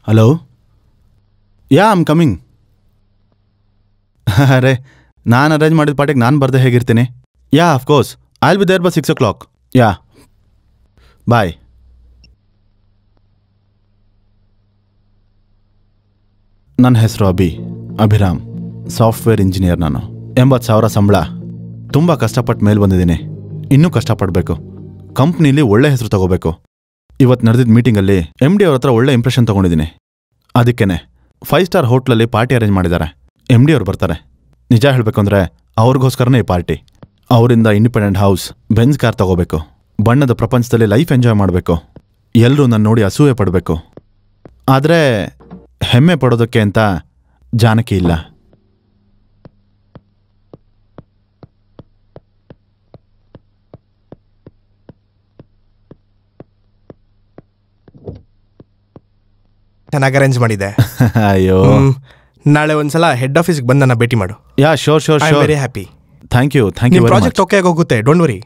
Hello yeah I'm coming ಅರೆ ನಾನು arrange ಮಾಡಿದ ಪಾರ್ಟಿಗೆ ನಾನು ಬರ್ದೆ ಹೇಗಿರ್ತೀನಿ yeah of course I will be there by six o'clock yeah bye ನನ್ನ ಹೆಸರು ಅಭಿ ಅಭಿರಾಮ್ ಸಾಫ್ಟ್ವೇರ್ ಇಂಜಿನಿಯರ್ ನಾನು ಎಂಬತ್ತು ಸಾವಿರ ಸಂಬಳ ತುಂಬ ಕಷ್ಟಪಟ್ಟು ಮೇಲೆ ಬಂದಿದ್ದೀನಿ ಇನ್ನೂ ಕಷ್ಟಪಡಬೇಕು ಕಂಪ್ನೀಲಿ ಒಳ್ಳೆ ಹೆಸರು ತಗೋಬೇಕು ಇವತ್ತು ನಡೆದಿದ್ದ ಮೀಟಿಂಗಲ್ಲಿ ಎಮ್ ಡಿ ಅವ್ರ ಹತ್ರ ಒಳ್ಳೆ ಇಂಪ್ರೆಷನ್ ತಗೊಂಡಿದ್ದೀನಿ ಅದಕ್ಕೇನೆ ಫೈವ್ ಸ್ಟಾರ್ ಹೋಟ್ಲಲ್ಲಿ ಪಾರ್ಟಿ ಅರೇಂಜ್ ಮಾಡಿದ್ದಾರೆ ಎಮ್ ಡಿ ಅವ್ರು ಬರ್ತಾರೆ ನಿಜ ಹೇಳಬೇಕು ಅಂದರೆ ಅವ್ರಿಗೋಸ್ಕರನೇ ಈ ಪಾರ್ಟಿ ಅವರಿಂದ ಇಂಡಿಪೆಂಡೆಂಟ್ ಹೌಸ್ ಬೆಂಜ್ ಕಾರ್ ತಗೋಬೇಕು ಬಣ್ಣದ ಪ್ರಪಂಚದಲ್ಲಿ ಲೈಫ್ ಎಂಜಾಯ್ ಮಾಡಬೇಕು ಎಲ್ಲರೂ ನನ್ನ ನೋಡಿ ಅಸೂಯೆ ಪಡಬೇಕು ಆದರೆ ಹೆಮ್ಮೆ ಪಡೋದಕ್ಕೆ ಅಂತ ಜಾನಕಿ ಇಲ್ಲ ಚೆನ್ನಾಗಿ ಅರೇಂಜ್ ಮಾಡಿದೆ ಅಯ್ಯೋ ಹ್ಮ್. ನಾಳೆ ಒಂದ್ಸಲ ಹೆಡ್ ಆಫೀಸ್ಗೆ ಬಂದು ನನ್ನ ಭೇಟಿ ಮಾಡು yeah sure sure I sure very happy thank you thank you ನಿಮ್ಮ ವೆರಿ ಪ್ರಾಜೆಕ್ಟ್ ಓಕೆ ಆಗಿ ಹೋಗುತ್ತೆ ಡೋಂಟ್ ವರಿ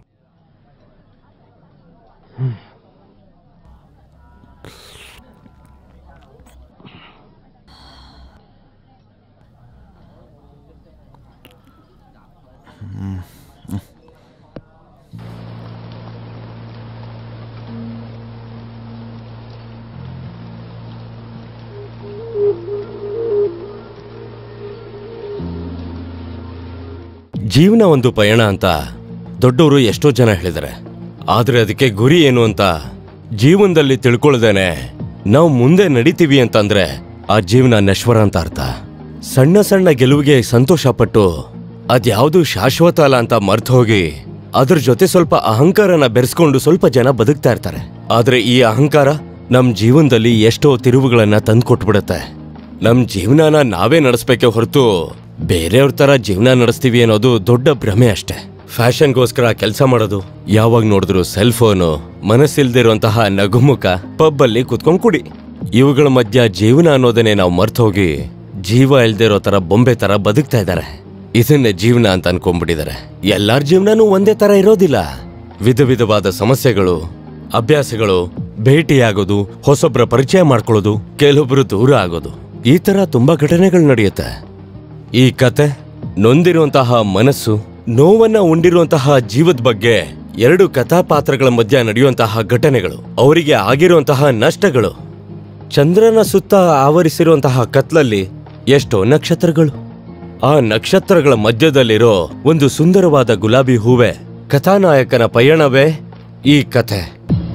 ಜೀವನ ಒಂದು ಪಯಣ ಅಂತ ದೊಡ್ಡವರು ಎಷ್ಟೋ ಜನ ಹೇಳಿದ್ದಾರೆ ಆದ್ರೆ ಅದಕ್ಕೆ ಗುರಿ ಏನು ಅಂತ ಜೀವನದಲ್ಲಿ ತಿಳ್ಕೊಳ್ದೇನೆ ನಾವು ಮುಂದೆ ನಡಿತೀವಿ ಅಂತಂದ್ರೆ ಆ ಜೀವನ ನಶ್ವರ ಅಂತ ಅರ್ಥ ಸಣ್ಣ ಸಣ್ಣ ಗೆಲುವಿಗೆ ಸಂತೋಷ ಪಟ್ಟು ಅದ್ಯಾವುದು ಶಾಶ್ವತ ಅಲ್ಲ ಅಂತ ಮರ್ತು ಹೋಗಿ ಅದ್ರ ಜೊತೆ ಸ್ವಲ್ಪ ಅಹಂಕಾರನ ಬೆರೆಸ್ಕೊಂಡು ಸ್ವಲ್ಪ ಜನ ಬದುಕ್ತಾ ಇರ್ತಾರೆ ಆದ್ರೆ ಈ ಅಹಂಕಾರ ನಮ್ ಜೀವನದಲ್ಲಿ ಎಷ್ಟೋ ತಿರುವುಗಳನ್ನ ತಂದ್ಕೊಟ್ಬಿಡತ್ತೆ ನಮ್ ಜೀವನನ ನಾವೇ ನಡೆಸ್ಬೇಕೆ ಹೊರತು ಬೇರೆಯವ್ರ ತರ ಜೀವನ ನಡೆಸ್ತೀವಿ ಅನ್ನೋದು ದೊಡ್ಡ ಭ್ರಮೆ ಅಷ್ಟೇ ಫ್ಯಾಷನ್ಗೋಸ್ಕರ ಕೆಲಸ ಮಾಡೋದು ಯಾವಾಗ ನೋಡಿದ್ರು ಸೆಲ್ ಫೋನು ಮನಸ್ಸಿಲ್ದಿರುವಂತಹ ನಗುಮುಖ ಪಬ್ಬಲ್ಲಿ ಕುತ್ಕೊಂಡ್ ಕುಡಿ ಇವುಗಳ ಮಧ್ಯ ಜೀವನ ಅನ್ನೋದನ್ನೇ ನಾವು ಮರ್ತು ಹೋಗಿ ಜೀವ ಇಲ್ದೇ ಇರೋ ತರ ಬೊಂಬೆ ತರ ಬದುಕ್ತಾ ಇದ್ದಾರೆ ಇದನ್ನೇ ಜೀವನ ಅಂತ ಅನ್ಕೊಂಡ್ಬಿಟ್ಟಿದ್ದಾರೆ ಎಲ್ಲಾರ ಜೀವನನೂ ಒಂದೇ ತರ ಇರೋದಿಲ್ಲ ವಿಧ ವಿಧವಾದ ಸಮಸ್ಯೆಗಳು ಅಭ್ಯಾಸಗಳು ಭೇಟಿಯಾಗೋದು ಹೊಸೊಬ್ರ ಪರಿಚಯ ಮಾಡ್ಕೊಳ್ಳೋದು ಕೆಲವೊಬ್ರು ದೂರ ಆಗೋದು ಈ ತರ ತುಂಬಾ ಘಟನೆಗಳು ನಡೆಯುತ್ತೆ ಈ ಕತೆ ನೊಂದಿರುವಂತಹ ಮನಸ್ಸು ನೋವನ್ನ ಉಂಡಿರುವಂತಹ ಜೀವದ ಬಗ್ಗೆ ಎರಡು ಕಥಾಪಾತ್ರಗಳ ಮಧ್ಯ ನಡೆಯುವಂತಹ ಘಟನೆಗಳು ಅವರಿಗೆ ಆಗಿರುವಂತಹ ನಷ್ಟಗಳು ಚಂದ್ರನ ಸುತ್ತ ಆವರಿಸಿರುವಂತಹ ಕತ್ಲಲ್ಲಿ ಎಷ್ಟೋ ನಕ್ಷತ್ರಗಳು ಆ ನಕ್ಷತ್ರಗಳ ಮಧ್ಯದಲ್ಲಿರೋ ಒಂದು ಸುಂದರವಾದ ಗುಲಾಬಿ ಹೂವೆ ಕಥಾನಾಯಕನ ಪಯಣವೇ ಈ ಕಥೆ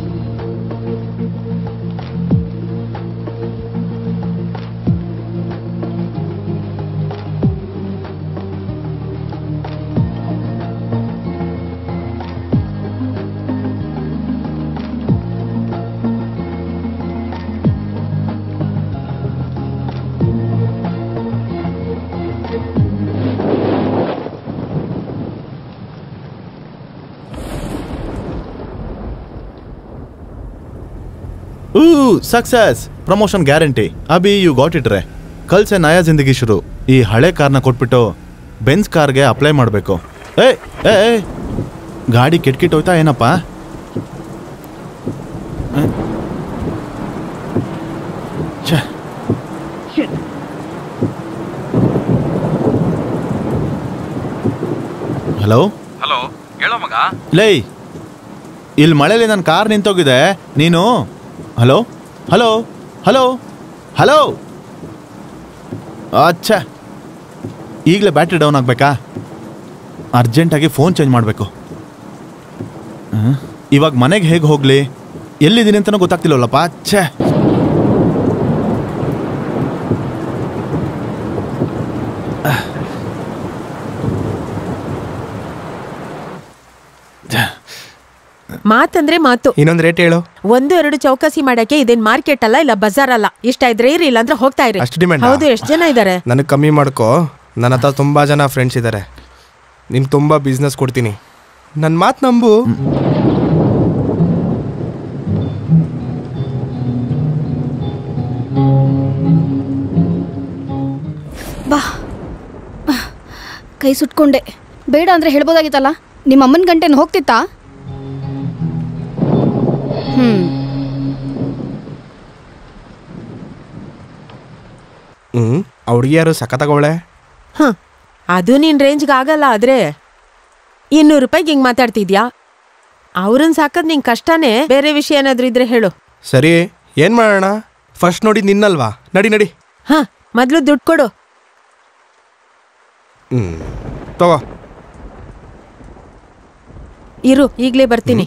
ऊ success promotion guarantee Abhi you got it ರೇ ಕಲ್ಸೆ ನಯಾ ಜಿಂದಗಿ ಶುರು ಈ ಹಳೆ ಕಾರ್ನ ಕೊಟ್ಬಿಟ್ಟು ಬೆನ್ಸ್ ಕಾರ್ಗೆ ಅಪ್ಲೈ ಮಾಡಬೇಕು ಏ ಏ ಏ, ಗಾಡಿ ಕೆಟ್ಕಿಟ್ ಹೋಯ್ತಾ ಏನಪ್ಪ ಏ? ಛೆ. ಹಲೋ ಹಲೋ ಹೇಳೋ ಮಗ ಲೇ ಇಲ್ಲಿ ಮಳೆಯಲ್ಲಿ ನನ್ನ ಕಾರ್ ನಿಂತೋಗಿದೆ ನೀನು ಹಲೋ ಹಲೋ ಹಲೋ ಹಲೋ ಅಚ್ಚಾ ಈಗಲೇ ಬ್ಯಾಟ್ರಿ ಡೌನ್ ಆಗಬೇಕಾ ಅರ್ಜೆಂಟಾಗಿ ಫೋನ್ ಚೇಂಜ್ ಮಾಡಬೇಕು ಇವಾಗ ಮನೆಗೆ ಹೇಗೆ ಹೋಗಲಿ ಎಲ್ಲಿದ್ದೀನಿ ಅಂತಲೂ ಗೊತ್ತಾಗ್ತಿಲ್ಲವಲ್ಲಪ್ಪ ಛೇ ಮಾತಂದ್ರೆ ಮಾತು ಇನ್ನೊಂದು ರೇಟ್ ಹೇಳು ಒಂದು ಎರಡು ಚೌಕಾಸಿ ಮಾಡಕ್ಕೆ ಇದೇನ್ ಮಾರ್ಕೆಟ್ ಅಲ್ಲ ಇಲ್ಲ ಬಜಾರ್ ಅಲ್ಲ ಇಷ್ಟ ಇದ್ರೆ ಇರಿ ಇಲ್ಲ ಅಂದ್ರೆ ಹೋಗ್ತಾ ಇರಿ ಅಷ್ಟು ಡಿಮ್ಯಾಂಡ್ ಹೌದು ಎಷ್ಟು ಜನ ಇದಾರೆ ನನಗೆ ಕಮ್ಮಿ ಮಾಡ್ಕೋ ನನ್ನ ಹತ್ರ ತುಂಬ ಜನ ಫ್ರೆಂಡ್ಸ್ ಇದ್ದಾರೆ ನಿನ್ಗೆ ತುಂಬ ಬಿಸ್ನೆಸ್ ಕೊಡ್ತೀನಿ ನನ್ನ ಮಾತು ನಂಬು ಬಾ ಕೈ ಸುಟ್ಕೊಂಡೆ ಬೇಡ ಅಂದ್ರೆ ಹೇಳ್ಬೋದಾಗಿತ್ತಲ್ಲ ನಿಮ್ಮ ಅಮ್ಮನ ಗಂಟೆನ ಹೋಗ್ತಿತ್ತಾ ಹ್ಮ್ ಹ್ಞೂ ಆ ಹುಡುಗಿ ಯಾರು ಸಖತ್ತಾಗವಳೆ ಹ ಅದು ನಿನ್ ರೇಂಜ್ಗೆ ಆಗಲ್ಲ ಆದ್ರೆ ಇನ್ನೂರು ರೂಪಾಯಿಗೆ ಹಿಂಗ್ ಮಾತಾಡ್ತಿದ್ಯಾ ಅವ್ರನ್ನ ಸಾಕದ್ ನಿಂಗೆ ಕಷ್ಟನೇ ಬೇರೆ ವಿಷಯ ಏನಾದ್ರೂ ಇದ್ರೆ ಹೇಳು ಸರಿ ಏನು ಮಾಡೋಣ ಫಸ್ಟ್ ನೋಡಿದ್ ನಿನ್ನಲ್ವಾ ನಡಿ ನಡಿ ಹ ಮೊದ್ಲು ದುಡ್ಡು ಕೊಡು ಹ್ಞೂ ತಗೋ ಇರು ಈಗ್ಲೇ ಬರ್ತೀನಿ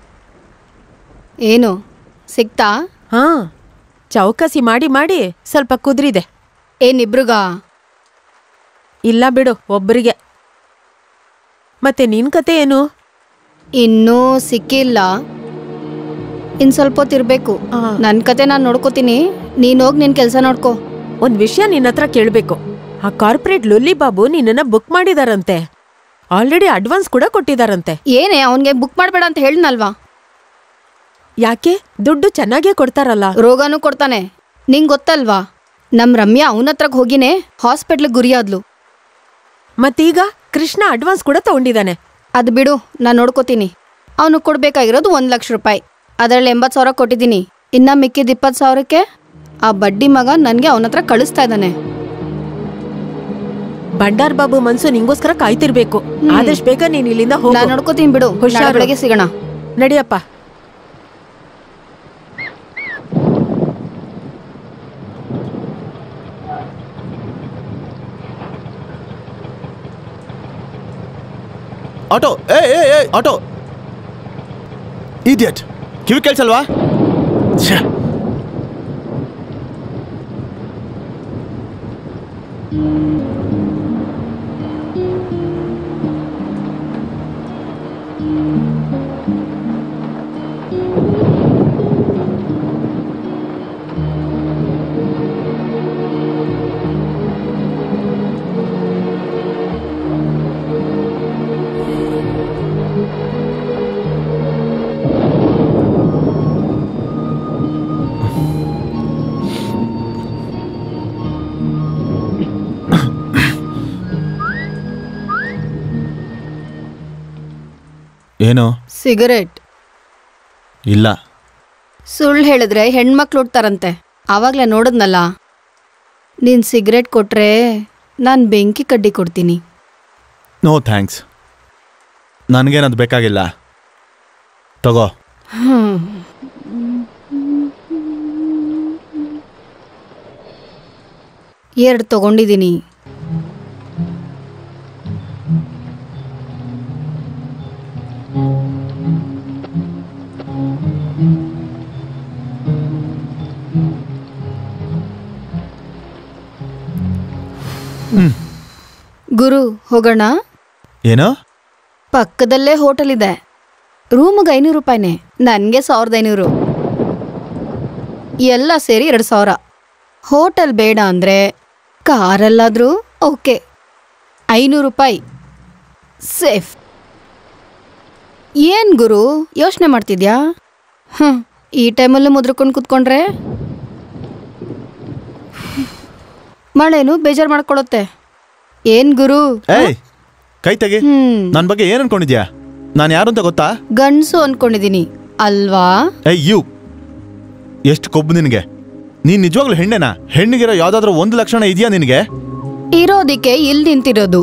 ಏನು ಸಿಕ್ತಾ ಹಾ ಚೌಕಸಿ ಮಾಡಿ ಮಾಡಿ ಸ್ವಲ್ಪ ಕುದ್ರಿದೆ ಏನಿಬ್ರಿಗಾ ಇಲ್ಲ ಬಿಡು ಒಬ್ಬರಿಗೆ ಮತ್ತೆ ನಿನ್ ಕತೆ ಏನು ಇನ್ನೂ ಸಿಕ್ಕಿಲ್ಲ ಇನ್ ಸ್ವಲ್ಪ ಹೊತ್ತು ಇರ್ಬೇಕು ಆ. ನನ್ನ ಕತೆ ನಾನು ನೋಡ್ಕೋತೀನಿ ನೀನ್ ಹೋಗಿ ನಿನ್ ಕೆಲಸ ನೋಡ್ಕೋ ಒಂದ್ ವಿಷಯ ನಿನ್ನ ಹತ್ರ ಕೇಳ್ಬೇಕು ಆ ಕಾರ್ಪೊರೇಟ್ ಲೊಲ್ಲಿ ಬಾಬು ನಿನ್ನನ್ನ ಬುಕ್ ಮಾಡಿದಾರಂತೆ ಆಲ್ರೆಡಿ ಅಡ್ವಾನ್ಸ್ ಕೂಡ ಕೊಟ್ಟಿದಾರಂತೆ ಏನೇ ಅವನ್ಗೆ ಬುಕ್ ಮಾಡಬೇಡ ಅಂತ ಹೇಳಿದ್ನಲ್ವಾ ಯಾಕೆ ದುಡ್ಡು ಚೆನ್ನಾಗೇ ಕೊಡ್ತಾರಲ್ಲ ರೋಗನೂ ಕೊಡ್ತಾನೆ ನಿಂಗ್ ಗೊತ್ತಲ್ವಾ ನಮ್ ರಮ್ಯಾ ಅವನ ಹತ್ರಕ್ ಹೋಗಿನೇ ಹಾಸ್ಪಿಟ್ಲಿಗೆ ಗುರಿಯಾದ್ಲು ಮತ್ತೀಗ ಕೃಷ್ಣ ಅಡ್ವಾನ್ಸ್ ಕೂಡ ತಗೊಂಡಿದ್ದಾನೆ ಅದು ಬಿಡು ನಾನು ನೋಡ್ಕೋತೀನಿ ಅವನು ಕೊಡ್ಬೇಕಾಗಿರೋದು ಒಂದು ಲಕ್ಷ ರೂಪಾಯಿ ಅದರಲ್ಲಿ ಎಂಬತ್ತು ಸಾವಿರ ಕೊಟ್ಟಿದ್ದೀನಿ ಇನ್ನ ಮಿಕ್ಕಿದ ಇಪ್ಪತ್ತು ಸಾವಿರಕ್ಕೆ ಆ ಬಡ್ಡಿ ಮಗ ನನಗೆ ಅವನ ಹತ್ರ ಕಳಿಸ್ತಾ ಇದ್ದಾನೆ ಬಂಡಾರ್ ಬಾಬು ಮನ್ಸು ನಿಂಗೋಸ್ಕರ ಕಾಯ್ತಿರ್ಬೇಕು ಆದಷ್ಟು ಬೇಗ ನೀನ್ ಇಲ್ಲಿಂದ ಹೋಗು ನಾನು ನೋಡ್ಕೋತೀನಿ ಬಿಡು ಹುಷಾರು. ನಾಳೆ ಬೆಳಗ್ಗೆ ಸಿಗೋಣ ನಡಿಯಪ್ಪ ಆಟೋ ಏ ಏ ಏ ಆಟೋ ಇಡಿಯಟ್ ಕಿವಿ ಕೇಳ್ಸಲ್ವಾ ಛೆ. ಏನು ಸಿಗರೇಟ್ ಇಲ್ಲ ಸುಳ್ಳು ಹೇಳಿದ್ರೆ ಹೆಣ್ಮಕ್ಳು ಹುಡ್ತಾರಂತೆ ಆವಾಗಲೇ ನೋಡಿದ್ನಲ್ಲ ನೀನು ಸಿಗರೇಟ್ ಕೊಟ್ರೆ ನಾನು ಬೆಂಕಿ ಕಡ್ಡಿ ಕೊಡ್ತೀನಿ ನೋ ಥ್ಯಾಂಕ್ಸ್ ನನಗೇನದು ಬೇಕಾಗಿಲ್ಲ ತಗೋ ಎರಡು ತಗೊಂಡಿದ್ದೀನಿ ಗುರು ಹೋಗೋಣ ಏನು ಪಕ್ಕದಲ್ಲೇ ಹೋಟೆಲ್ ಇದೆ ರೂಮ್ಗೆ ಐನೂರು ರೂಪಾಯಿನೇ ನನಗೆ ಸಾವಿರದ ಐನೂರು ಎಲ್ಲ ಸೇರಿ ಎರಡು ಸಾವಿರ ಹೋಟೆಲ್ ಬೇಡ ಅಂದರೆ ಕಾರಲ್ಲಾದರೂ ಓಕೆ ಐನೂರು ರೂಪಾಯಿ ಸೇಫ್ ಏನು ಗುರು ಯೋಚನೆ ಮಾಡ್ತಿದ್ಯಾ ಹ್ಞೂ ಈ ಟೈಮಲ್ಲೂ ಮುದ್ರಕೊಂಡು ಕೂತ್ಕೊಂಡ್ರೆ ಮಳೆನು ಬೇಜಾರು ಮಾಡ್ಕೊಳುತ್ತೆ ಏನು ಗುರು ಏಯ್ ಕೈ ತೆಗಿ ಹ್ಮ್ ನನ್ನ ಬಗ್ಗೆ ಏನು ಅನ್ಕೊಂಡಿದ್ಯಾ ನಾನು ಯಾರು ಅಂತ ಗೊತ್ತಾ ಗಂಡ್ಸು ಅನ್ಕೊಂಡಿದೀನಿ ಅಲ್ವಾ ಏಯ್ ಯು ಎಷ್ಟು ಕೊಬ್ಬು ನಿನಗೆ ನೀನ್ ನಿಜವಾಗ್ಲೂ ಹೆಣ್ಣೆನಾ ಹೆಣ್ಣಿಗಿರೋ ಯಾವ್ದಾದ್ರು ಒಂದು ಲಕ್ಷಣ ಇದೆಯಾ ನಿನಗೆ ಇರೋದಿಕ್ಕೆ ಇಲ್ಲಿ ನಿಂತಿರೋದು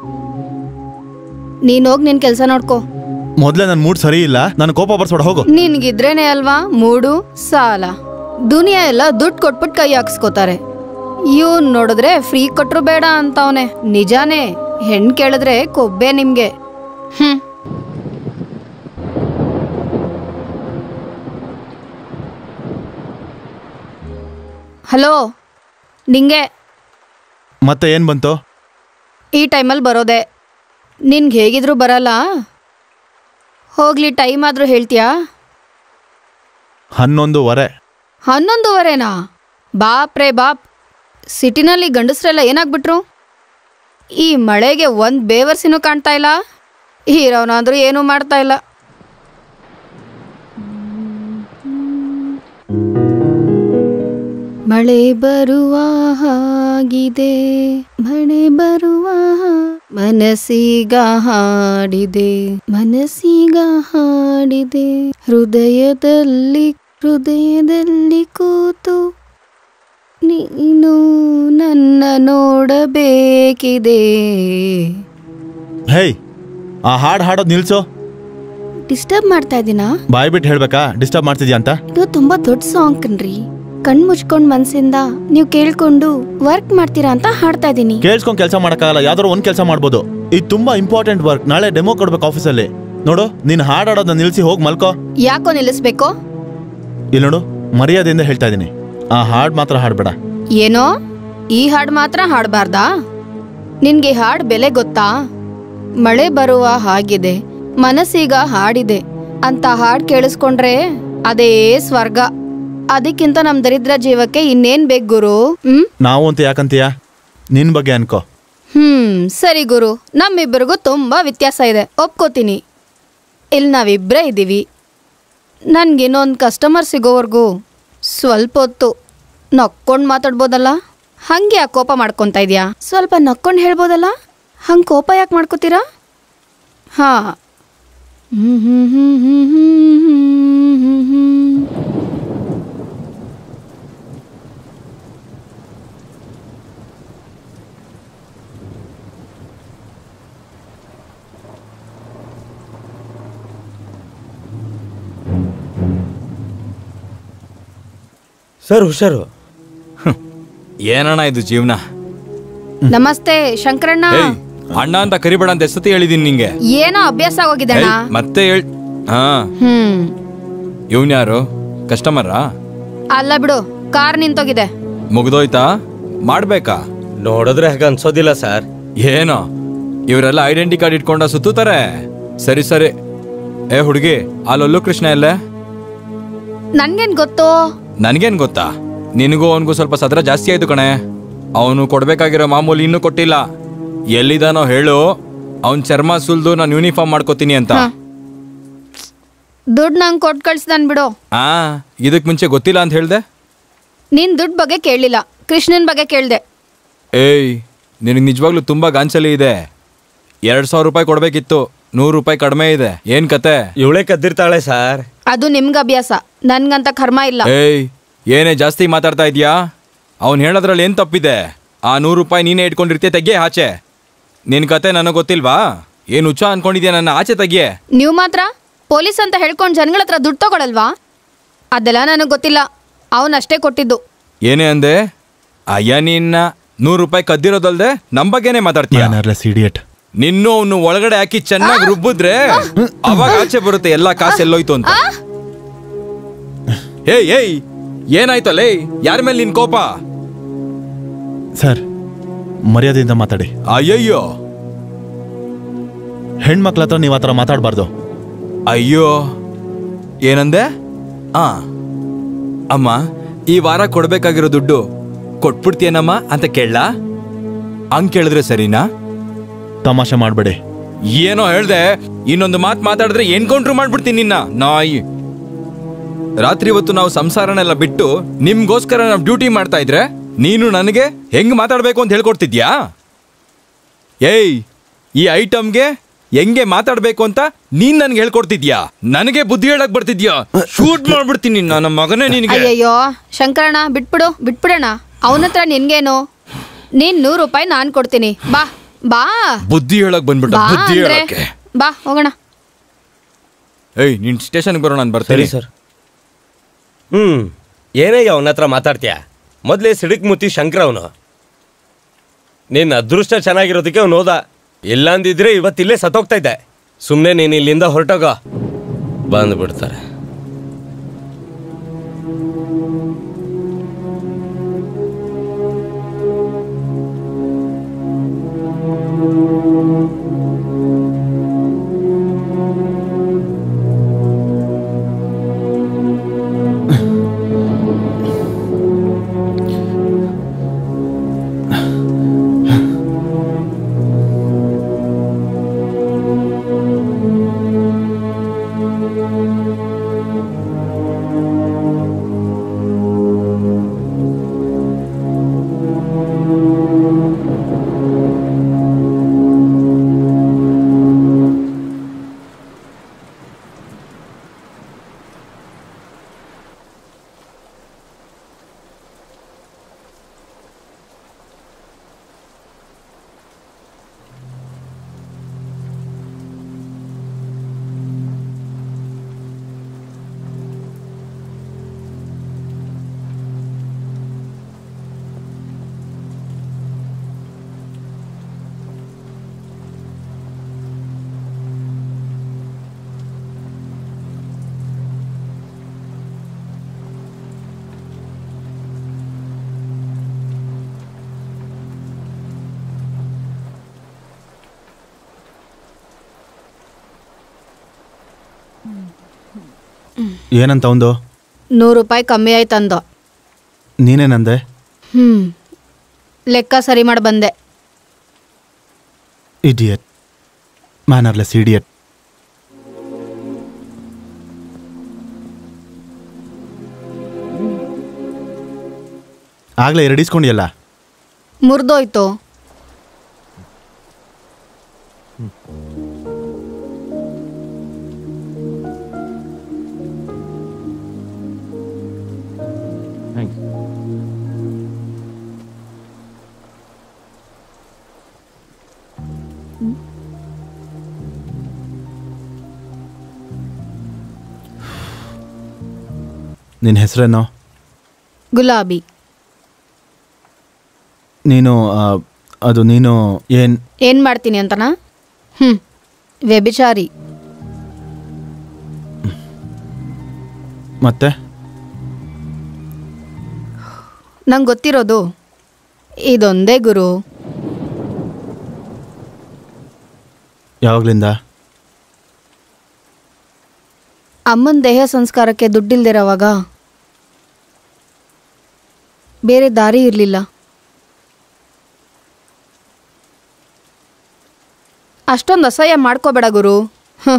ನೀನೋಗ್ ನಿನ್ ಕೆಲ್ಸ ನೋಡ್ಕೋ ಮೊದ್ಲೇ ನನ್ನ ಮೂಡ್ ಸರಿ ಇಲ್ಲ ನಾನು ಕೋಪ ಬರ್ಸೋಡ ಹೋಗು ನಿನ್ಗಿದ್ರೇನೆ ಅಲ್ವಾ ಮೂಡು ಸಾಲ ದುನಿಯಾ ಎಲ್ಲ ದುಡ್ಡು ಕೊಟ್ಬಿಟ್ಟು ಕೈ ಹಾಕ್ಸ್ಕೋತಾರೆ ಇವನ್ ನೋಡಿದ್ರೆ ಫ್ರೀ ಕೊಟ್ರು ಬೇಡ ಅಂತವನೆ ನಿಜಾನೇ ಹೆಣ್ ಕೇಳಿದ್ರೆ ಕೊಬ್ಬೆ ನಿಮ್ಗೆ ಹ್ಮ್ ಹಲೋ ನಿಂಗೆ ಮತ್ತೆ ಏನ್ ಬಂತು ಈ ಟೈಮಲ್ಲಿ ಬರೋದೆ ನಿನ್ಗೆ ಹೇಗಿದ್ರು ಬರಲ್ಲ ಹೋಗ್ಲಿ ಟೈಮ್ ಆದರೂ ಹೇಳ್ತೀಯಾ ಹನ್ನೊಂದುವರೆ ಹನ್ನೊಂದುವರೆನಾ ಬಾಪ್ ರೇ ಬಾಪ್ ಸಿಟಿನಲ್ಲಿ ಗಂಡಸ್ರೆಲ್ಲ ಏನಾಗ್ಬಿಟ್ರು ಈ ಮಳೆಗೆ ಒಂದು ಬೇವರ್ಸಿನೂ ಕಾಣ್ತಾ ಇಲ್ಲ ಹೀರೋನಾದ್ರೂ ಏನೂ ಮಾಡ್ತಾ ಇಲ್ಲ ಮಳೆ ಬರುವ ಹಾಗಿದೆ ಮಳೆ ಬರುವ ಮನಸ್ಸೀಗ ಹಾಡಿದೆ ಮನಸ್ಸೀಗ ಹಾಡಿದೆ ಹೃದಯದಲ್ಲಿ ಹೃದಯದಲ್ಲಿ ಕೂತು ನೀನು ನನ್ನ ನೋಡಬೇಕಿದೆ ಹೇಯ್ ಆ ಹಾಡು ಹಾಡೋದು ನಿಲ್ಸು ಡಿಸ್ಟರ್ಬ್ ಮಾಡ್ತಾ ಇದ್ದೀನಾ ಬಾಯ್ ಬಿಟ್ಟು ಹೇಳ್ಬೇಕಾ ಡಿಸ್ಟರ್ಬ್ ಮಾಡ್ತಿದ್ಯಾ ಅಂತ ಇದು ತುಂಬಾ ದೊಡ್ಡ ಸಾಂಗ್ ಕಣ್ರಿ ಕಣ್ ಮುಚ್ಕೊಂಡ್ ಮನ್ಸಿಂದ ನೀವು ಕೇಳ್ಕೊಂಡು ವರ್ಕ್ ಮಾಡ್ತೀರಾ ಅಂತ ಹಾಡ್ತಾ ಇದ್ದೀನಿ ಕೇಳಿಸ್ಕೊಂಡು ಕೆಲಸ ಮಾಡೋಕ್ಕಾಗಲ್ಲ ಯಾವ್ದಾದ್ರು ಒಂದು ಕೆಲಸ ಮಾಡ್ಬೋದು ಇದು ತುಂಬಾ ಇಂಪಾರ್ಟೆಂಟ್ ವರ್ಕ್ ನಾಳೆ ಡೆಮೋ ಕೊಡ್ಬೇಕು ಆಫೀಸಲ್ಲಿ ನೋಡು ನೀನು ಹಾಡಾಡೋದನ್ನ ನಿಲ್ಸಿ ಹೋಗಿ ಮಲ್ಕೋ ಯಾಕೋ ನಿಲ್ಲಿಸ್ಬೇಕು ಇಲ್ಲಿ ನೋಡು ಮರ್ಯಾದೆಯಿಂದ ಹೇಳ್ತಾ ಇದ್ದೀನಿ ಆ ಹಾಡು ಮಾತ್ರ ಹಾಡಬೇಡ ಏನೋ ಈ ಹಾಡ್ ಮಾತ್ರ ಹಾಡಬಾರ್ದಾ ನಿನ್ಗೆ ಈ ಹಾಡ್ ಬೆಲೆ ಗೊತ್ತಾ ಮಳೆ ಬರುವ ಹಾಗಿದೆ ಮನಸ್ಸೀಗ ಹಾಡಿದೆ ಅಂತ ಹಾಡ್ ಕೇಳಿಸ್ಕೊಂಡ್ರೆ ಅದೇ ಸ್ವರ್ಗ ಅದಕ್ಕಿಂತ ನಮ್ ದರಿದ್ರ ಜೀವಕ್ಕೆ ಇನ್ನೇನ್ ಬೇಕು ಗುರು ಹ್ಮ್ ನಾವು ಅಂತ ಯಾಕಂತೀಯ ನಿನ್ ಬಗ್ಗೆ ಅನ್ಕೋ ಹ್ಮ್ ಸರಿ ಗುರು ನಮ್ಮಿಬ್ಬರಿಗೂ ತುಂಬಾ ವ್ಯತ್ಯಾಸ ಇದೆ ಒಪ್ಕೋತೀನಿ ಇಲ್ಲಿ ನಾವಿಬ್ಬರೇ ಇದ್ದೀವಿ ನನ್ಗೆ ಇನ್ನೊಂದು ಕಸ್ಟಮರ್ ಸಿಗೋವರೆಗೂ ಸ್ವಲ್ಪ ಹೊತ್ತು ನಕ್ಕೊಂಡು ಮಾತಾಡ್ಬೋದಲ್ಲ ಹಂಗೆ ಯಾಕೆ ಕೋಪ ಮಾಡ್ಕೊತಾ ಇದೆಯಾ ಸ್ವಲ್ಪ ನಕ್ಕೊಂಡು ಹೇಳ್ಬೋದಲ್ಲ ಹಂಗೆ ಕೋಪ ಯಾಕೆ ಮಾಡ್ಕೋತೀರಾ ಹಾಂ ಹ್ಮ್ ಹ್ಮ್ ಹ್ಮ್ ಹ್ಮ್ ಹ್ಮ್ ಹ್ಮ್ ಹ್ಮ್ ಹ್ಮ್ ಸರ್ ಹುಷಾರು ಏನಣ್ಣ ಇದು ಜೀವನ ನಮಸ್ತೆ ಶಂಕರಣ್ಣ ಏಯ್ ಅಣ್ಣ ಅಂತ ಕರಿಬೇಡ ಅಂತ ಎಷ್ಟತಿ ಹೇಳಿದೀನಿ ನಿಂಗೆ ಏನೋ ಅಭ್ಯಾಸ ಆಗೋಗಿದಣ್ಣ ಏಯ್, ಮತ್ತೆ ಹೇಳ್ ಹಾ ಹ್ಮ್ ಇವನ್ ಯಾರು ಕಸ್ಟಮರಾ ಅಲ್ಲ ಬಿಡು ಕಾರ್ ನಿಂತೋಗಿದೆ ಮುಗ್ದೋಯ್ತಾ ಮಾಡ್ಬೇಕಾ ನೋಡಿದ್ರೆ ಹಾಗೆ ಅನ್ಸೋದಿಲ್ಲ ಸರ್ ಏನೋ ಇವರೆಲ್ಲ ಐಡೆಂಟಿ ಕಾರ್ಡ್ ಇಟ್ಕೊಂಡ ಸುತ್ತುತ್ತಾರೆ ಸರಿ ಸರಿ ಏ ಹುಡುಗಿ ಆ ಲೊಲ್ಲು ಕೃಷ್ಣ ಎಲ್ಲೇ ನನ್ಗೇನ್ ಗೊತ್ತು ನನ್ಗೇನ್ ಗೊತ್ತಾ ನಿನಗೂ ಅವನಿಗೂ ಸ್ವಲ್ಪ ಸದ್ರ ಜಾಸ್ತಿ ಆಯ್ತು ಕಣೆ ಅವನು ಕೊಡ್ಬೇಕಾಗಿರೋ ಮಾಮೂಲಿ ಇನ್ನೂ ಕೊಟ್ಟಿಲ್ಲ ಎಲ್ಲಿದಾನೋ ಹೇಳು ಅವನ್ ಚರ್ಮ ಸುಲ್ದು ನಾನು ಯೂನಿಫಾರ್ಮ್ ಮಾಡ್ಕೋತೀನಿ ಅಂತ ದುಡ್ಡು ನಂಗೆ ಕೊಟ್ಟು ಕಳ್ಸ್ದನ್ ಬಿಡು ಆ ಇದಕ್ ಮುಂಚೆ ಗೊತ್ತಿಲ್ಲ ಅಂತ ಹೇಳ್ದೆ ನೀನ್ ದುಡ್ಡು ಬಗ್ಗೆ ಕೇಳಲಿಲ್ಲ ಕೃಷ್ಣನ್ ಬಗ್ಗೆ ಕೇಳ್ದೆ ಏಯ್ ನಿನಗೆ ನಿಜವಾಗ್ಲೂ ತುಂಬಾ ಗಾಂಚಲಿ ಇದೆ ಎರಡ್ ಸಾವಿರ ರೂಪಾಯಿ ಕೊಡ್ಬೇಕಿತ್ತು ನೂರು ರೂಪಾಯಿ ಕಡಿಮೆ ಇದೆ ಏನ್ ಕತೆ ಇವಳೇ ಕದ್ದಿರ್ತಾಳೆ ಸರ್ ಅದು ನಿಮ್ಗೆ ಅಭ್ಯಾಸ ನನ್ಗಂತ ಕರ್ಮ ಇಲ್ಲ ಏಯ್ ಏನೇ ಜಾಸ್ತಿ ಮಾತಾಡ್ತಾ ಇದೀಯಾ ಅವ್ನು ಹೇಳೋದ್ರಲ್ಲಿ ಏನ್ ತಪ್ಪಿದೆ ಆ ನೂರು ರೂಪಾಯಿ ನೀನೇ ಇಟ್ಕೊಂಡಿರ್ತೀಯ ತೆಗಿಯೇ ಆಚೆ ನಿನ್ ಕತೆ ನನಗೆ ಗೊತ್ತಿಲ್ವಾ ಏನ್ ಹುಚ್ಚ ಅನ್ಕೊಂಡಿದ್ಯಾ ನನ್ನ ಆಚೆ ತೆಗಿಯೇ ನೀವು ಮಾತ್ರ ಪೊಲೀಸ್ ಅಂತ ಹೇಳ್ಕೊಂಡು ಜನಗಳ ಹತ್ರ ದುಡ್ಡು ತಗೊಳಲ್ವಾ ಅದೆಲ್ಲ ನನಗೆ ಗೊತ್ತಿಲ್ಲ ಅವನಷ್ಟೇ ಕೊಟ್ಟಿದ್ದು ಏನೇ ಅಂದೆ ಅಯ್ಯ ನಿನ್ನ ನೂರು ರೂಪಾಯಿ ಕದ್ದಿರೋದಲ್ದೆ ನಮ್ ಬಗ್ಗೆನೇ ಮಾತಾಡ್ತೀಯ ಇಡಿಯಟ್ ನಿನ್ನೂ ಅವನು ಒಳಗಡೆ ಹಾಕಿ ಚೆನ್ನಾಗಿ ರುಬ್ಬಿದ್ರೆ ಅವಾಗ ಆಚೆ ಬರುತ್ತೆ ಎಲ್ಲಾ ಕಾಸು ಎಲ್ಲೋಯ್ತು ಅಂತ ಏಯ್ ಏಯ್ ಏನಾಯ್ತಲ್ಲೇ ಯಾರ ಮೇಲೆ ನಿನ್ ಕೋಪ ಸರ್ ಮರ್ಯಾದೆಯಿಂದ ಮಾತಾಡಿ ಅಯ್ಯಯ್ಯೋ ಹೆಣ್ಮಕ್ಳ ಹತ್ರ ನೀವು ಆ ಥರ ಮಾತಾಡಬಾರ್ದು ಅಯ್ಯೋ ಏನಂದೆ ಆ ಅಮ್ಮ ಈ ವಾರ ಕೊಡ್ಬೇಕಾಗಿರೋ ದುಡ್ಡು ಕೊಟ್ಬಿಡ್ತೀಯನಮ್ಮ ಅಂತ ಕೇಳಲಾ ಹಂಗ್ ಕೇಳಿದ್ರೆ ಸರಿನಾ ತಮಾಷೆ ಮಾಡಬೇಡಿ ಏನೋ ಹೇಳ್ದೆ ಇನ್ನೊಂದು ಮಾತು ಮಾತಾಡಿದ್ರೆ ಎನ್ಕೌಂಟ್ರ್ ಮಾಡ್ಬಿಡ್ತೀನಿ ನಿನ್ನ ನಾಯಿ ರಾತ್ರಿ ಹೊತ್ತು ನಾವು ಸಂಸಾರನೆಲ್ಲ ಬಿಟ್ಟು ನಿಮ್ಗೋಸ್ಕರ ನಾವು ಡ್ಯೂಟಿ ಮಾಡ್ತಾ ಇದ್ರೆ ನೀನು ನನಗೆ ಹೆಂಗ್ ಮಾತಾಡ್ಬೇಕು ಅಂತ ಹೇಳ್ಕೊಡ್ತಿದ್ಯಾ ಏಯ್ ಈ ಐಟಮ್ಗೆ ಹೆಂಗೆ ಮಾತಾಡ್ಬೇಕು ಅಂತ ನೀನ್ ನನ್ಗೆ ಹೇಳ್ಕೊಡ್ತಿದ್ಯಾ ನನಗೆ ಬುದ್ಧಿ ಹೇಳಕ್ ಬರ್ತಿದ್ಯಾ ಶೂಟ್ ಮಾಡ್ಬಿಡ್ತೀನಿ ನನ್ನ ಮಗನೇ ನಿನಗೆ ಅಯ್ಯಯ್ಯೋ ಶಂಕರಣ್ಣ ಬಿಟ್ಬಿಡು ಬಿಟ್ಬಿಡೋಣ ಅವನ ಹತ್ರ ನಿನ್ಗೇನು ನೀನ್ ನೂರು ರೂಪಾಯಿ ನಾನು ಕೊಡ್ತೀನಿ ಬಾ ಬಾ ಬುದ್ಧಿ ಹೇಳಕ್ ಬಂದ್ಬಿಟ್ಟ ಬಾ ಬುದ್ಧಿ ಅಂದ್ರೆ ಹೇಳಕ್ಕೆ ಬಾ ಹೋಗೋಣ ಏಯ್ ನೀನ್ ಸ್ಟೇಷನ್ಗೆ ಬರೋಣ ನಾನು ಸರಿ ಬರ್ತೀನಿ ಸರ್ ಹ್ಮ್ ಏನಯ್ಯ ಅವನ ಹತ್ರ ಮಾತಾಡ್ತೀಯ ಮೊದಲೇ ಸಿಡಿಕ್ ಮುತ್ತಿ ಶಂಕರ ಅವನು ನಿನ್ನ ಅದೃಷ್ಟ ಚೆನ್ನಾಗಿರೋದಕ್ಕೆ ಅವನು ಹೋದ ಇಲ್ಲಾಂದಿದ್ರೆ ಇವತ್ತಿಲ್ಲೇ ಸತ್ತೋಗ್ತಾ ಇದ್ದೆ ಸುಮ್ಮನೆ ನೀನು ಇಲ್ಲಿಂದ ಹೊರಟೋಗ ಬಂದ್ಬಿಡ್ತಾರೆ ಏನಂತ ಒಂದು ನೂರು ರೂಪಾಯಿ ಕಮ್ಮಿ ಆಯ್ತಂದ ನೀನೇನಂದೆ ಹ್ಞೂ ಲೆಕ್ಕ ಸರಿ ಮಾಡಿ ಬಂದೆ ಇಡಿಯಟ್ ಮ್ಯಾನರ್ಲೆಸ್ ಇಡಿಯಟ್ ಆಗಲೇ ಎರಡು ಇಸ್ಕೊಂಡಿಯಲ್ಲ ಮುರಿದೋಯ್ತು ನಿನ್ನ ಹೆಸರೇನು ಗುಲಾಬಿ ನೀನು ಆ, ಅದು ನೀನು ಏನು ಏನು ಮಾಡ್ತೀನಿ ಅಂತನಾ ಹ್ಞೂ ವ್ಯಭಿಚಾರಿ ಮತ್ತೆ ನಂಗೆ ಗೊತ್ತಿರೋದು ಇದೊಂದೇ ಗುರು ಯಾವಾಗಲಿಂದ ಅಮ್ಮನ ದೇಹ ಸಂಸ್ಕಾರಕ್ಕೆ ದುಡ್ಡಿಲ್ದಿರೋವಾಗ ಬೇರೆ ದಾರಿ ಇರಲಿಲ್ಲ ಅಷ್ಟೊಂದು ಅಸಹ್ಯ ಮಾಡ್ಕೋಬೇಡ ಗುರು ಹ್ಞೂ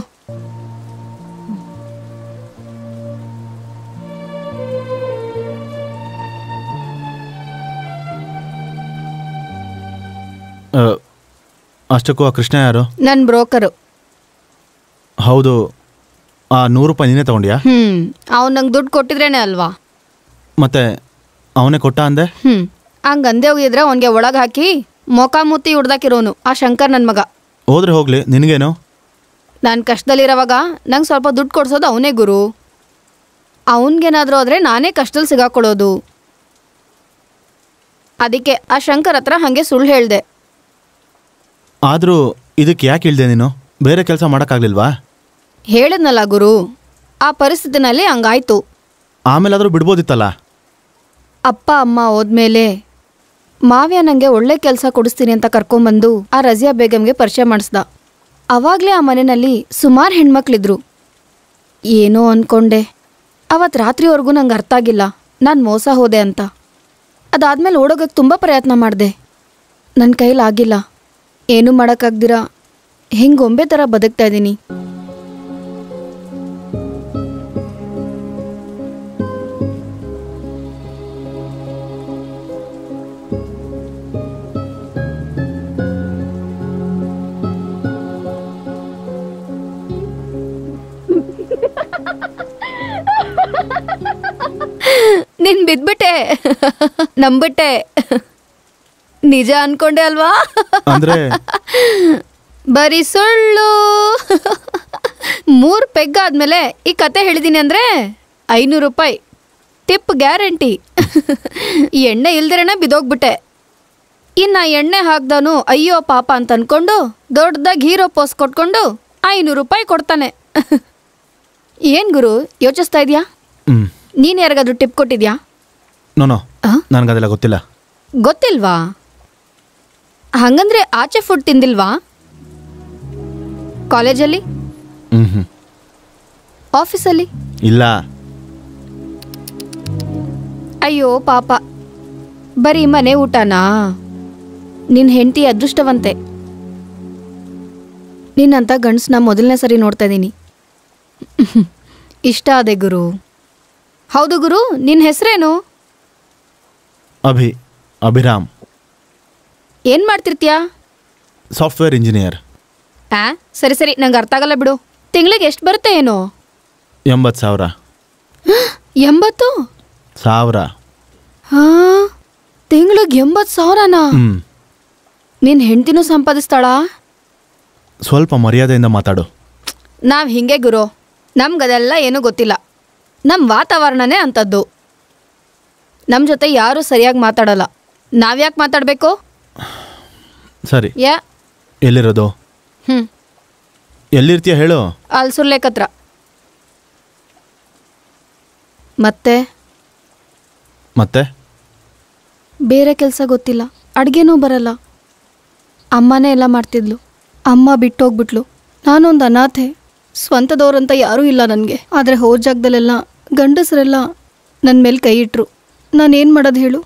ಆ, ಅಷ್ಟಕ್ಕೂ ಆ ಕೃಷ್ಣ ಯಾರು ನನ್ನ ಬ್ರೋಕರು ಹೌದು ಆ ನೂರು ರೂಪಾಯಿ ನೀನೇ ತಗೊಂಡ್ಯಾ ಹ್ಞೂ ಅವ್ನು ನಂಗೆ ದುಡ್ಡು ಕೊಟ್ಟಿದ್ರೇನೆ ಅಲ್ವಾ ಮತ್ತೆ ಅವನೇ ಕೊಟ್ಟ ಅಂದೆ ಹ್ಞೂ ಹಂಗೆ ಅಂದೆ ಹೋಗಿದ್ರೆ ಅವನಿಗೆ ಒಳಗೆ ಹಾಕಿ ಮೊಕ ಮುತ್ತಿ ಹುಡ್ದಾಕಿರೋನು ಆ ಶಂಕರ್ ನನ್ನ ಮಗ ಹೋದ್ರೆ ಹೋಗ್ಲಿ ನಿನಗೇನು ನಾನು ಕಷ್ಟದಲ್ಲಿರೋವಾಗ ನಂಗೆ ಸ್ವಲ್ಪ ದುಡ್ಡು ಕೊಡ್ಸೋದು ಅವನೇ ಗುರು ಅವನಿಗೇನಾದರೂ ಆದರೆ ನಾನೇ ಕಷ್ಟದಲ್ಲಿ ಸಿಗಾಕೊಳ್ಳೋದು ಅದಕ್ಕೆ ಆ ಶಂಕರ್ ಹತ್ರ ಹಾಗೆ ಸುಳ್ಳು ಹೇಳಿದೆ ಆದರೂ ಇದಕ್ಕೆ ಯಾಕೆ ಇಳ್ದೆ ನೀನು ಬೇರೆ ಕೆಲಸ ಮಾಡೋಕ್ಕಾಗಲಿಲ್ವಾ ಹೇಳಿದ್ನಲ್ಲ ಗುರು ಆ ಪರಿಸ್ಥಿತಿನಲ್ಲಿ ಹಂಗಾಯ್ತು ಆಮೇಲಾದರೂ ಬಿಡ್ಬೋದಿತ್ತಲ್ಲ ಅಪ್ಪ ಅಮ್ಮ ಹೋದ್ಮೇಲೆ ಮಾವ್ಯ ನನಗೆ ಒಳ್ಳೆ ಕೆಲಸ ಕೊಡಿಸ್ತೀನಿ ಅಂತ ಕರ್ಕೊಂಬಂದು ಆ ರಜಿಯಾ ಬೇಗಂಗೆ ಪರಿಚಯ ಮಾಡಿಸ್ದ ಅವಾಗಲೇ ಆ ಮನೆಯಲ್ಲಿ ಸುಮಾರು ಹೆಣ್ಮಕ್ಳಿದ್ರು ಏನೋ ಅನ್ಕೊಂಡೆ ಅವತ್ತು ರಾತ್ರಿವರೆಗೂ ನಂಗೆ ಅರ್ಥ ಆಗಿಲ್ಲ ನಾನು ಮೋಸ ಹೋದೆ ಅಂತ ಅದಾದ್ಮೇಲೆ ಓಡೋಗಕ್ಕೆ ತುಂಬ ಪ್ರಯತ್ನ ಮಾಡಿದೆ ನನ್ನ ಕೈಲಾಗಿಲ್ಲ ಏನೂ ಮಾಡೋಕ್ಕಾಗ್ದಿರ ಹಿಂಗೆ ಗೊಂಬೆ ಥರ ಬದುಕ್ತಾ ಇದ್ದೀನಿ ನೀನ್ ಬಿದ್ಬಿಟ್ಟೆ ನಂಬಿಟ್ಟೆ ನಿಜ ಅನ್ಕೊಂಡೆ ಅಲ್ವಾ ಅಂದರೆ ಬರೀ ಸುಳ್ಳು ಮೂರ್ ಪೆಗ್ ಆದ್ಮೇಲೆ ಈ ಕತೆ ಹೇಳಿದೀನಿ ಅಂದ್ರೆ ಐನೂರು ರೂಪಾಯಿ ಟಿಪ್ ಗ್ಯಾರಂಟಿ ಈ ಎಣ್ಣೆ ಇಲ್ದಿರೇನೆ ಬಿದೋಗ್ಬಿಟ್ಟೆ ಇನ್ನು ಆ ಎಣ್ಣೆ ಹಾಕ್ದವನು ಅಯ್ಯೋ ಪಾಪ ಅಂತ ಅನ್ಕೊಂಡು ದೊಡ್ಡದಾಗಿ ಹೀರೋ ಪೋಸ್ ಕೊಟ್ಕೊಂಡು ಐನೂರು ರೂಪಾಯಿ ಕೊಡ್ತಾನೆ ಏನ್ ಗುರು ಯೋಚಿಸ್ತಾ ಇದೀಯಾ ಹ್ಞೂ ನೀನ್ ಯಾರಿಗಾದ್ರೂ ಟಿಪ್ ಕೊಟ್ಟಿದ್ಯಾ ನೋನೋ ಆ? ನನಗದೆಲ್ಲ ಗೊತ್ತಿಲ್ಲ ಗೊತ್ತಿಲ್ವಾ ಹಂಗಂದ್ರೆ ಆಚೆ ಫುಡ್ ತಿಂದಿಲ್ವಾ ಕಾಲೇಜಲ್ಲಿ ಹ್ಞೂ ಹ್ಞೂ ಆಫೀಸಲ್ಲಿ ಇಲ್ಲ ಅಯ್ಯೋ ಪಾಪ ಬರೀ ಮನೆ ಊಟನಾ ನಿನ್ನ ಹೆಂಡತಿ ಅದೃಷ್ಟವಂತೆ ನಿನ್ನಂಥ ಗಂಡಸನ್ನ ಮೊದಲನೇ ಸರಿ ನೋಡ್ತಾ ಇದ್ದೀನಿ ಇಷ್ಟ ಆದೆ ಗುರು ಹೌದು ಗುರು ನಿನ್ನ ಹೆಸರೇನು ಅಭಿ ಅಭಿರಾಮ್ ಏನು ಮಾಡ್ತಿರ್ತೀಯಾ ಸಾಫ್ಟ್ವೇರ್ ಇಂಜಿನಿಯರ್ ಆ ಸರಿ ಸರಿ ನಂಗೆ ಅರ್ಥ ಆಗಲ್ಲ ಬಿಡು ತಿಂಗಳಿಗೆ ಎಷ್ಟು ಬರುತ್ತೆ ಏನು ಎಂಬತ್ತು ಸಾವಿರ ಎಂಬತ್ತು ಸಾವಿರ ಹಾ ತಿಂಗಳಿಗೆ ಎಂಬತ್ತು ಸಾವಿರನಾ ಹ್ಞೂ ನಿನ್ನ ಹೆಂಡ್ತಿನೂ ಸಂಪಾದಿಸ್ತಾಳಾ ಸ್ವಲ್ಪ ಮರ್ಯಾದೆಯಿಂದ ಮಾತಾಡು ನಾವು ಹಿಂಗೆ ಗುರು ನಮ್ಗದೆಲ್ಲ ಏನೂ ಗೊತ್ತಿಲ್ಲ ನಮ್ಮ ವಾತಾವರಣನೇ ಅಂಥದ್ದು ನಮ್ಮ ಜೊತೆ ಯಾರೂ ಸರಿಯಾಗಿ ಮಾತಾಡಲ್ಲ ನಾವ್ಯಾಕೆ ಮಾತಾಡಬೇಕು ಸರಿ ಯಾ ಎಲ್ಲಿರೋದು ಹ್ಞೂ ಎಲ್ಲಿರ್ತೀಯ ಹೇಳು ಅಲ್ಲಿ ಸುರ್ಲೇಕತ್ರ ಮತ್ತೆ ಮತ್ತೆ ಬೇರೆ ಕೆಲಸ ಗೊತ್ತಿಲ್ಲ ಅಡುಗೆನೂ ಬರಲ್ಲ ಅಮ್ಮನೇ ಎಲ್ಲ ಮಾಡ್ತಿದ್ಲು ಅಮ್ಮ ಬಿಟ್ಟೋಗ್ಬಿಟ್ಲು ನಾನೊಂದು ಅನಾಥೆ ಸ್ವಂತದವ್ರಂತ ಯಾರೂ ಇಲ್ಲ ನನಗೆ ಆದರೆ ಹೋದ ಜಾಗದಲ್ಲೆಲ್ಲ ಗಂಡಸರೆಲ್ಲ ನನ್ನ ಮೇಲೆ ಕೈ ಇಟ್ರು ನಾನೇನು ಮಾಡೋದು ಹೇಳು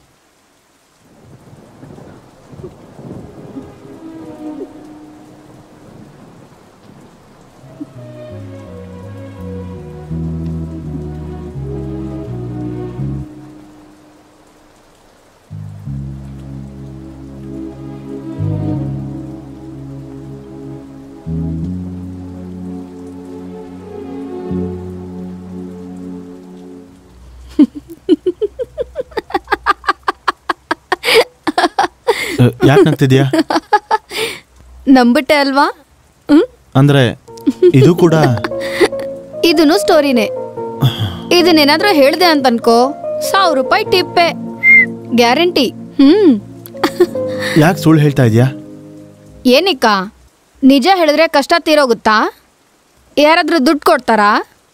ಯಾಕೆ ನಗ್ತಿದ್ಯಾ ನಂಬಿಟ್ಟೆ ಅಲ್ವಾ ಹ್ಞೂ ಅಂದ್ರೆ ಇದು ಕೂಡ ಇದನ್ನು ಸ್ಟೋರಿನೇ ಇದನ್ನೇನಾದ್ರೂ ಹೇಳ್ದೆ ಅಂತ ಅನ್ಕೋ ಸಾವಿರ ರೂಪಾಯಿ ಟಿಪ್ಪೆ ಗ್ಯಾರಂಟಿ ಹ್ಮ್ ಯಾಕೆ ಸುಳ್ಳು ಹೇಳ್ತಾ ಇದೆಯಾ ಏನಿಕ್ಕ ನಿಜ ಹೇಳಿದ್ರೆ ಕಷ್ಟ ತೀರೋಗುತ್ತಾ ಯಾರಾದ್ರೂ ದುಡ್ಡು ಕೊಡ್ತಾರಾ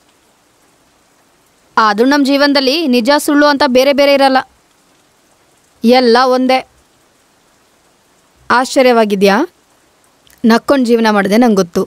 ಆದ್ರೂ ನಮ್ಮ ಜೀವನದಲ್ಲಿ ನಿಜ ಸುಳ್ಳು ಅಂತ ಬೇರೆ ಬೇರೆ ಇರಲ್ಲ ಎಲ್ಲ ಒಂದೇ ಆಶ್ಚರ್ಯವಾಗಿದ್ಯಾ ನಕ್ಕೊಂಡು ಜೀವನ ಮಾಡಿದೆ ನಂಗೆ ಗೊತ್ತು